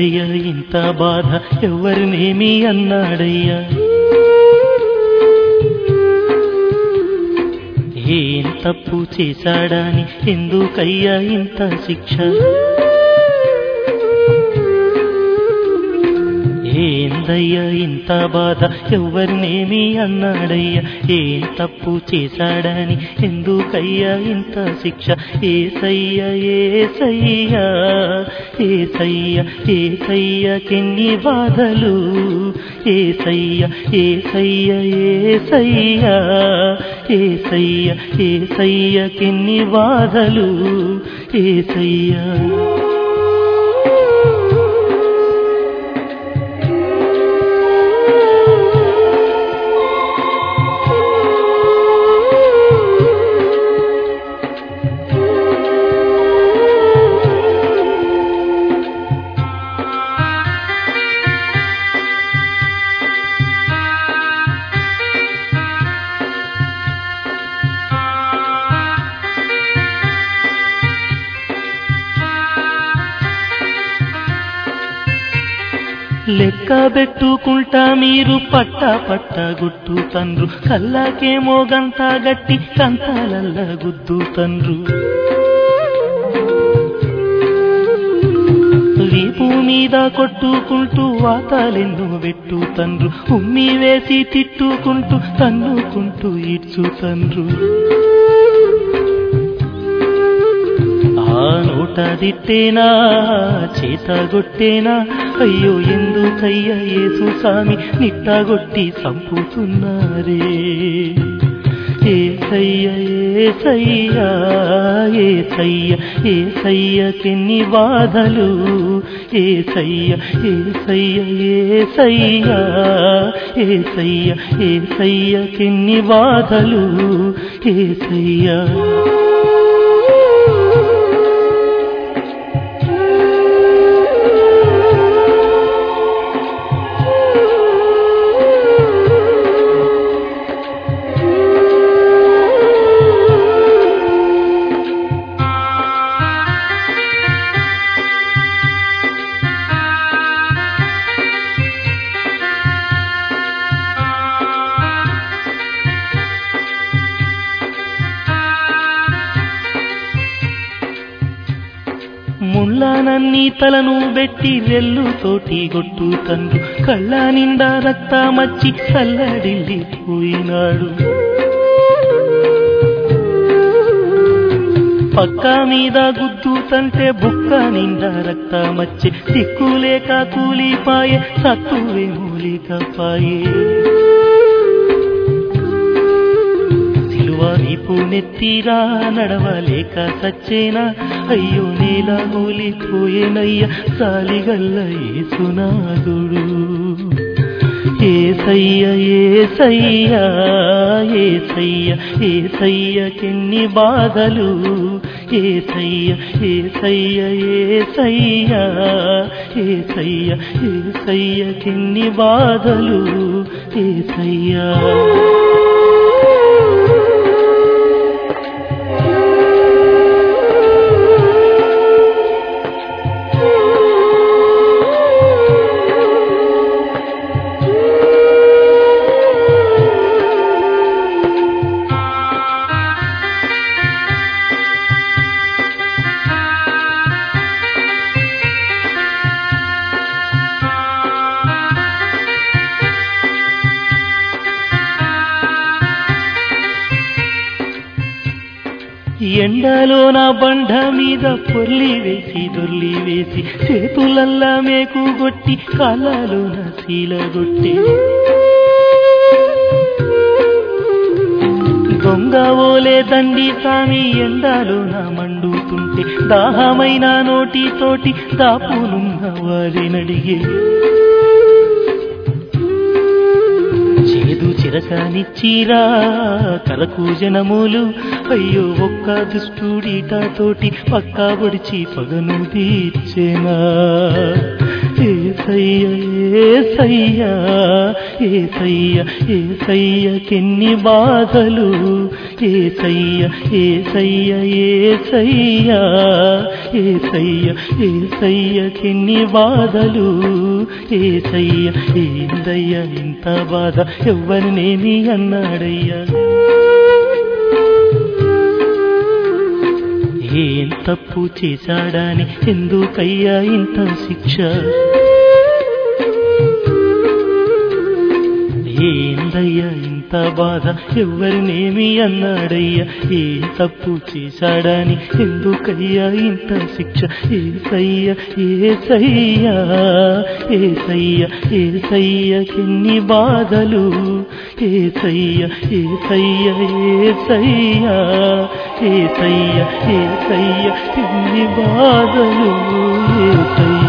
ఏందయ్యా ఇంత బాధ ఎవరినేమి అన్నాడయ్యా ఏం తప్పు చేశాడని ఎందుకయ్యా ఇంత శిక్ష ఏందయ్యా ఇంత బాధ ఎవరినేమి అన్నాడయ్యా ఏం తప్పు చేశాడని ఎందుకయ్యా ఇంత శిక్ష ఏసయ్య ఏసయ్యా ఏసయ్య ఏసయ్యకెన్ని బాధలు ఏసయ్య ఏసయ్య ఏసయ్యా ఏసయ్య ఏసయ్యకెన్ని బాధలు ఏసయ్యా లెక్క పెట్టుకుంటా మీరు పట్ట పట్ట గుట్టు తండ్రు కల్లాకేమో గంత గట్టి కంతాలల్ల గుద్దు తండ్రు వీపు మీద కొట్టుకుంటూ వాతాలెన్నో పెట్టు తండ్రు ఉమ్మి వేసి తిట్టుకుంటూ తన్నుకుంటూ ఇడ్చు తండ్రు ఆ నోట దిట్టేనా చేతగొట్టేనా అయ్యో ఎందుకయ్యా యేసు సామి నిట్టగొట్టి సంపుతున్నారే ఏసయ్య ఏసయ్యా ఏసయ్య ఏసయ్యకెన్ని బాధలు ఏసయ్య ఏసయ్య ఏసయ్యా ఏసయ్య ఏసయ్యకెన్ని బాధలు ఏసయ్యా ముళ్ళానన్ని తలను బెట్టి రెల్లుతోటి గొట్టు తండ్రు కళ్ళ నిండా రక్తమచ్చి కల్లడిల్లిపోయినాడు పక్క మీద గుద్దుతంటే బుక్క నిండా రక్తమచ్చి దిక్కులేక కూలిపాయే సత్తువే మూలికపాయే సిలువ వీపు నెత్తిరా నడవలేక సచ్చేనా అయ్యో నేల మూలిపోయేనయ్య సాలిగల్ల ఏసునాదుడు ఏసయ్య ఏసయ్య ఏసయ్య ఏసయ్యకెన్ని బాధలు ఏసయ్య ఏసయ్య ఏసయ్య ఏసయ్య ఏసయ్యకెన్ని బాధలు ఏసయ్యా ఎండలో నా బండ మీద పొర్లి వేసి దొర్లి వేసి చేతులల్లా మేకు గొట్టి కాళ్ళలో నా శీల గొట్టి దొంగ ఓలే దండి సామి ఎండలో నా మండుతుంటే దాహమైన నోటితోటి దాపునున్న వారినడిగే చేదు చిరకానిచ్చిరా కలకు జనములు అయ్యో ఒక్క దుష్టుడితోటి పక్కా పొడిచి పగను తీర్చెనా ఏసయ్య ఏసయ్య ఏసయ్య ఏసయ్యకెన్ని బాధలు ఏసయ్య ఏసయ్య ఏసయ్య ఏసయ్య ఏసయ్యకెన్ని బాధలు ఏసయ్య ఏందయ్య ఇంత బాధ ఎవ్వరినేమి అన్నాడయ్యా ఏం తప్పు చేశాడని ఎందుకయ్యా ఇంత శిక్ష ఏందయ్యా ఇంత బాధ ఎవరినేమి అన్నాడయ్యా ఏం తప్పు చేశాడని ఎందుకయ్యా ఇంత శిక్ష ఏసయ్య ఏసయ్యా ఏసయ్య ఏసయ్యకెన్ని బాధలు ఏసయ్య ఏసయ్య ఏసయ్యా ఏసయ్య ఏసయ్య ఎన్ని బాధలు ఏసయ్య